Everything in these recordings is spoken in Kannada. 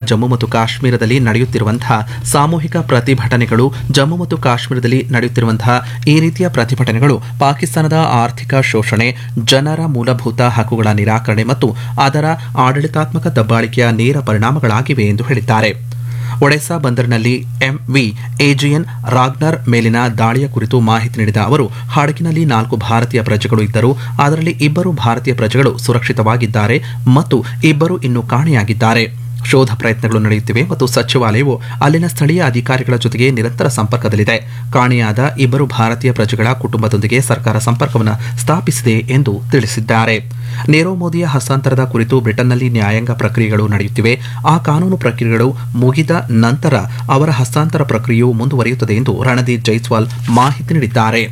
ಜಮ್ಮು ಮತ್ತು ಕಾಶ್ಮೀರದಲ್ಲಿ ನಡೆಯುತ್ತಿರುವಂತಹ ಸಾಮೂಹಿಕ ಪ್ರತಿಭಟನೆಗಳು ಜಮ್ಮು ಮತ್ತು ಕಾಶ್ಮೀರದಲ್ಲಿ ನಡೆಯುತ್ತಿರುವಂತಹ ಈ ರೀತಿಯ ಪ್ರತಿಭಟನೆಗಳು ಪಾಕಿಸ್ತಾನದ ಆರ್ಥಿಕ ಶೋಷಣೆ ಜನರ ಮೂಲಭೂತ ಹಕ್ಕುಗಳ ನಿರಾಕರಣೆ ಮತ್ತು ಅದರ ಆಡಳಿತಾತ್ಮಕ ದಬ್ಬಾಳಿಕೆಯ ನೇರ ಪರಿಣಾಮಗಳಾಗಿವೆ ಎಂದು ಹೇಳಿದ್ದಾರೆ ಒಡೆಸಾ ಬಂದರಿನಲ್ಲಿ ಎಂವಿ ಎಜಿಎನ್ ರಾಗ್ನರ್ ಮೇಲಿನ ದಾಳಿಯ ಕುರಿತು ಮಾಹಿತಿ ನೀಡಿದ ಅವರು ಹಡಗಿನಲ್ಲಿ ನಾಲ್ಕು ಭಾರತೀಯ ಪ್ರಜೆಗಳು ಇದ್ದರು ಅದರಲ್ಲಿ ಇಬ್ಬರು ಭಾರತೀಯ ಪ್ರಜೆಗಳು ಸುರಕ್ಷಿತವಾಗಿದ್ದಾರೆ ಮತ್ತು ಇಬ್ಬರು ಇನ್ನೂ ಕಾಣೆಯಾಗಿದ್ದಾರೆ ಶೋಧ ಪ್ರಯತ್ನಗಳು ನಡೆಯುತ್ತಿವೆ ಮತ್ತು ಸಚಿವಾಲಯವು ಅಲ್ಲಿನ ಸ್ಥಳೀಯ ಅಧಿಕಾರಿಗಳ ಜೊತೆಗೆ ನಿರಂತರ ಸಂಪರ್ಕದಲ್ಲಿದೆ ಕಾಣೆಯಾದ ಇಬ್ಬರು ಭಾರತೀಯ ಪ್ರಜೆಗಳ ಕುಟುಂಬದೊಂದಿಗೆ ಸರ್ಕಾರ ಸಂಪರ್ಕವನ್ನು ಸ್ಥಾಪಿಸಿದೆ ಎಂದು ತಿಳಿಸಿದ್ದಾರೆ ನೀರವ್ ಮೋದಿಯ ಹಸ್ತಾಂತರದ ಕುರಿತು ಬ್ರಿಟನ್ನಲ್ಲಿ ನ್ಯಾಯಾಂಗ ಪ್ರಕ್ರಿಯೆಗಳು ನಡೆಯುತ್ತಿವೆ ಆ ಕಾನೂನು ಪ್ರಕ್ರಿಯೆಗಳು ಮುಗಿದ ನಂತರ ಅವರ ಹಸ್ತಾಂತರ ಪ್ರಕ್ರಿಯೆಯು ಮುಂದುವರಿಯುತ್ತದೆ ಎಂದು ರಣದೀಪ್ ಜೈಸ್ವಾಲ್ ಮಾಹಿತಿ ನೀಡಿದ್ದಾರೆ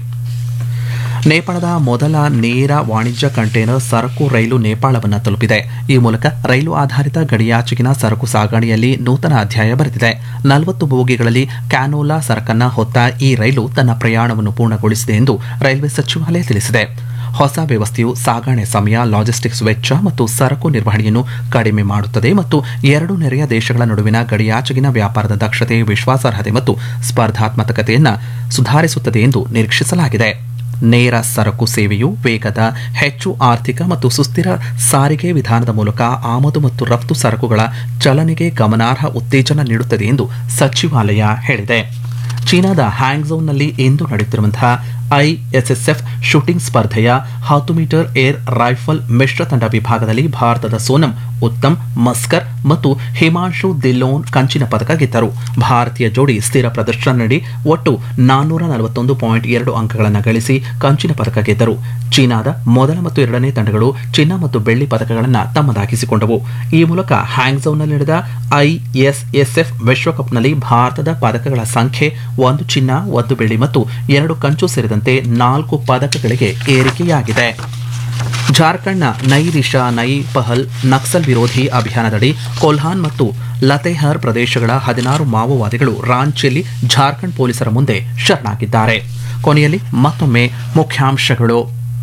ನೇಪಾಳದ ಮೊದಲ ನೇರ ವಾಣಿಜ್ಯ ಕಂಟೈನರ್ ಸರಕು ರೈಲು ನೇಪಾಳವನ್ನು ತಲುಪಿದೆ ಈ ಮೂಲಕ ರೈಲು ಆಧಾರಿತ ಗಡಿಯಾಚೆಗಿನ ಸರಕು ಸಾಗಣೆಯಲ್ಲಿ ನೂತನ ಅಧ್ಯಾಯ ಬರೆದಿದೆ ನಲವತ್ತು ಬೋಗಿಗಳಲ್ಲಿ ಕ್ಯಾನೋಲಾ ಸರಕನ್ನ ಹೊತ್ತ ಈ ರೈಲು ತನ್ನ ಪ್ರಯಾಣವನ್ನು ಪೂರ್ಣಗೊಳಿಸಿದೆ ಎಂದು ರೈಲ್ವೆ ಸಚಿವಾಲಯ ತಿಳಿಸಿದೆ ಹೊಸ ವ್ಯವಸ್ಥೆಯು ಸಾಗಣೆ ಸಮಯ ಲಾಜಿಸ್ಟಿಕ್ಸ್ ವೆಚ್ಚ ಮತ್ತು ಸರಕು ನಿರ್ವಹಣೆಯನ್ನು ಕಡಿಮೆ ಮಾಡುತ್ತದೆ ಮತ್ತು ಎರಡು ನೆರೆಯ ದೇಶಗಳ ನಡುವಿನ ಗಡಿಯಾಚೆಗಿನ ವ್ಯಾಪಾರದ ದಕ್ಷತೆ ವಿಶ್ವಾಸಾರ್ಹತೆ ಮತ್ತು ಸ್ಪರ್ಧಾತ್ಮಕತೆಯನ್ನು ಸುಧಾರಿಸುತ್ತದೆ ಎಂದು ನಿರೀಕ್ಷಿಸಲಾಗಿದೆ ನೇರ ಸರಕು ಸೇವೆಯು ವೇಗದ ಹೆಚ್ಚು ಆರ್ಥಿಕ ಮತ್ತು ಸುಸ್ಥಿರ ಸಾರಿಗೆ ವಿಧಾನದ ಮೂಲಕ ಆಮದು ಮತ್ತು ರಫ್ತು ಸರಕುಗಳ ಚಲನೆಗೆ ಗಮನಾರ್ಹ ಉತ್ತೇಜನ ನೀಡುತ್ತದೆ ಎಂದು ಸಚಿವಾಲಯ ಹೇಳಿದೆ ಚೀನಾದ ಹ್ಯಾಂಗ್ಝೌನಲ್ಲಿ ಇಂದು ನಡೆಯುತ್ತಿರುವಂತಹ ಐಎಸ್ಎಸ್ಎಫ್ ಶೂಟಿಂಗ್ ಸ್ಪರ್ಧೆಯ ಹತ್ತು ಮೀಟರ್ ಏರ್ ರೈಫಲ್ ಮಿಶ್ರ ತಂಡ ವಿಭಾಗದಲ್ಲಿ ಭಾರತದ ಸೋನಂ ಉತ್ತಮ್ ಮಸ್ಕರ್ ಮತ್ತು ಹಿಮಾಂಶು ದಿಲ್ಲೋನ್ ಕಂಚಿನ ಪದಕ ಗೆದ್ದರು ಭಾರತೀಯ ಜೋಡಿ ಸ್ಥಿರ ಪ್ರದರ್ಶನ ನೀಡಿ ಒಟ್ಟು ನಾನ್ನೂರ ನಲವತ್ತೊಂದು ಪಾಯಿಂಟ್ ಎರಡು ಅಂಕಗಳನ್ನು ಗಳಿಸಿ ಕಂಚಿನ ಪದಕ ಗೆದ್ದರು ಚೀನಾದ ಮೊದಲ ಮತ್ತು ಎರಡನೇ ತಂಡಗಳು ಚಿನ್ನ ಮತ್ತು ಬೆಳ್ಳಿ ಪದಕಗಳನ್ನು ತಮ್ಮದಾಗಿಸಿಕೊಂಡವು ಈ ಮೂಲಕ ಹ್ಯಾಂಗ್ಝೌನಲ್ಲಿ ನಡೆದ ಐಎಸ್ಎಸ್ಎಫ್ ವಿಶ್ವಕಪ್ನಲ್ಲಿ ಭಾರತದ ಪದಕಗಳ ಸಂಖ್ಯೆ ಒಂದು ಚಿನ್ನ ಒಂದು ಬೆಳ್ಳಿ ಮತ್ತು ಎರಡು ಕಂಚು ಸೇರಿದಂತೆ ನಾಲ್ಕು ಪದಕಗಳಿಗೆ ಏರಿಕೆಯಾಗಿದೆ ಜಾರ್ಖಂಡ್ನ ನೈ ದಿಶಾ ನೈ ಪಹಲ್ ನಕ್ಸಲ್ ವಿರೋಧಿ ಅಭಿಯಾನದಡಿ ಕೊಲ್ಹಾನ್ ಮತ್ತು ಲತೆಹರ್ ಪ್ರದೇಶಗಳ ಹದಿನಾರು ಮಾವೋವಾದಿಗಳು ರಾಂಚಿಯಲ್ಲಿ ಜಾರ್ಖಂಡ್ ಪೊಲೀಸರ ಮುಂದೆ ಶರಣಾಗಿದ್ದಾರೆ ಕೊನೆಯಲ್ಲಿ ಮತ್ತೊಮ್ಮೆ ಮುಖ್ಯಾಂಶಗಳು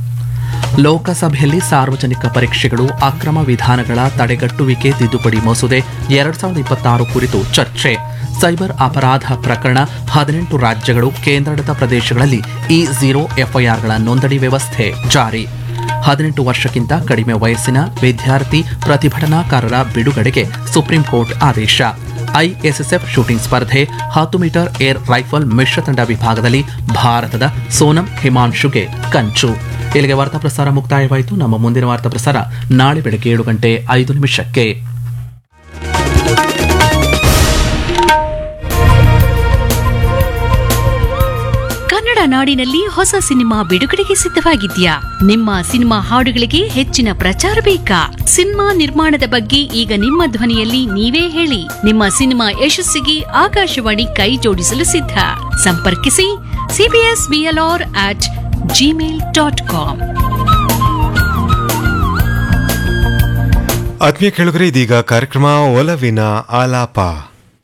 ಲೋಕಸಭೆಯಲ್ಲಿ ಸಾರ್ವಜನಿಕ ಪರೀಕ್ಷೆಗಳು ಅಕ್ರಮ ವಿಧಾನಗಳ ತಡೆಗಟ್ಟುವಿಕೆ ತಿದ್ದುಪಡಿ ಮಸೂದೆ ಎರಡ್ ಸಾವಿರದ ಇಪ್ಪತ್ತಾರು ಕುರಿತು ಚರ್ಚೆ ಸೈಬರ್ ಅಪರಾಧ ಪ್ರಕರಣ ಹದಿನೆಂಟು ರಾಜ್ಯಗಳು ಕೇಂದ್ರಾಡಳಿತ ಪ್ರದೇಶಗಳಲ್ಲಿ ಇ ಝೀರೋ ಎಫ್ಐಆರ್ಗಳ ನೋಂದಣಿ ವ್ಯವಸ್ಥೆ ಜಾರಿ ಹದಿನೆಂಟು ವರ್ಷಕ್ಕಿಂತ ಕಡಿಮೆ ವಯಸ್ಸಿನ ವಿದ್ಯಾರ್ಥಿ ಪ್ರತಿಭಟನಾಕಾರರ ಬಿಡುಗಡೆಗೆ ಸುಪ್ರೀಂ ಕೋರ್ಟ್ ಆದೇಶ ಐಎಸ್ಎಸ್ಎಫ್ ಶೂಟಿಂಗ್ ಸ್ಪರ್ಧೆ ಹತ್ತು ಮೀಟರ್ ಏರ್ ರೈಫಲ್ ಮಿಶ್ರ ತಂಡ ವಿಭಾಗದಲ್ಲಿ ಭಾರತದ ಸೋನಂ ಹಿಮಾಂಶುಗೆ ಕಂಚು ಇಲ್ಲಿಗೆ ವಾರ್ತಾ ಪ್ರಸಾರ ಮುಕ್ತಾಯವಾಯಿತು ನಮ್ಮ ಮುಂದಿನ ವಾರ್ತಾ ಪ್ರಸಾರ ನಾಳೆ ಬೆಳಗ್ಗೆ ಏಳು ಗಂಟೆ ಐದು ನಿಮಿಷಕ್ಕೆ ಕನ್ನಡ ನಾಡಿನಲ್ಲಿ ಹೊಸ ಸಿನಿಮಾ ಬಿಡುಗಡೆಗೆ ಸಿದ್ಧವಾಗಿದ್ಯಾ ನಿಮ್ಮ ಸಿನಿಮಾ ಹಾಡುಗಳಿಗೆ ಹೆಚ್ಚಿನ ಪ್ರಚಾರ ಬೇಕಾ ಸಿನಿಮಾ ನಿರ್ಮಾಣದ ಬಗ್ಗೆ ಈಗ ನಿಮ್ಮ ಧ್ವನಿಯಲ್ಲಿ ನೀವೇ ಹೇಳಿ ನಿಮ್ಮ ಸಿನಿಮಾ ಯಶಸ್ಸಿಗೆ ಆಕಾಶವಾಣಿ ಕೈ ಜೋಡಿಸಲು ಸಿದ್ಧ ಸಂಪರ್ಕಿಸಿ CBS BLR at Gmail dot com ಆತ್ಮೀಯ ಕೇಳುಗರೆ ಇದೀಗ ಕಾರ್ಯಕ್ರಮ ಒಲವಿನ ಆಲಾಪ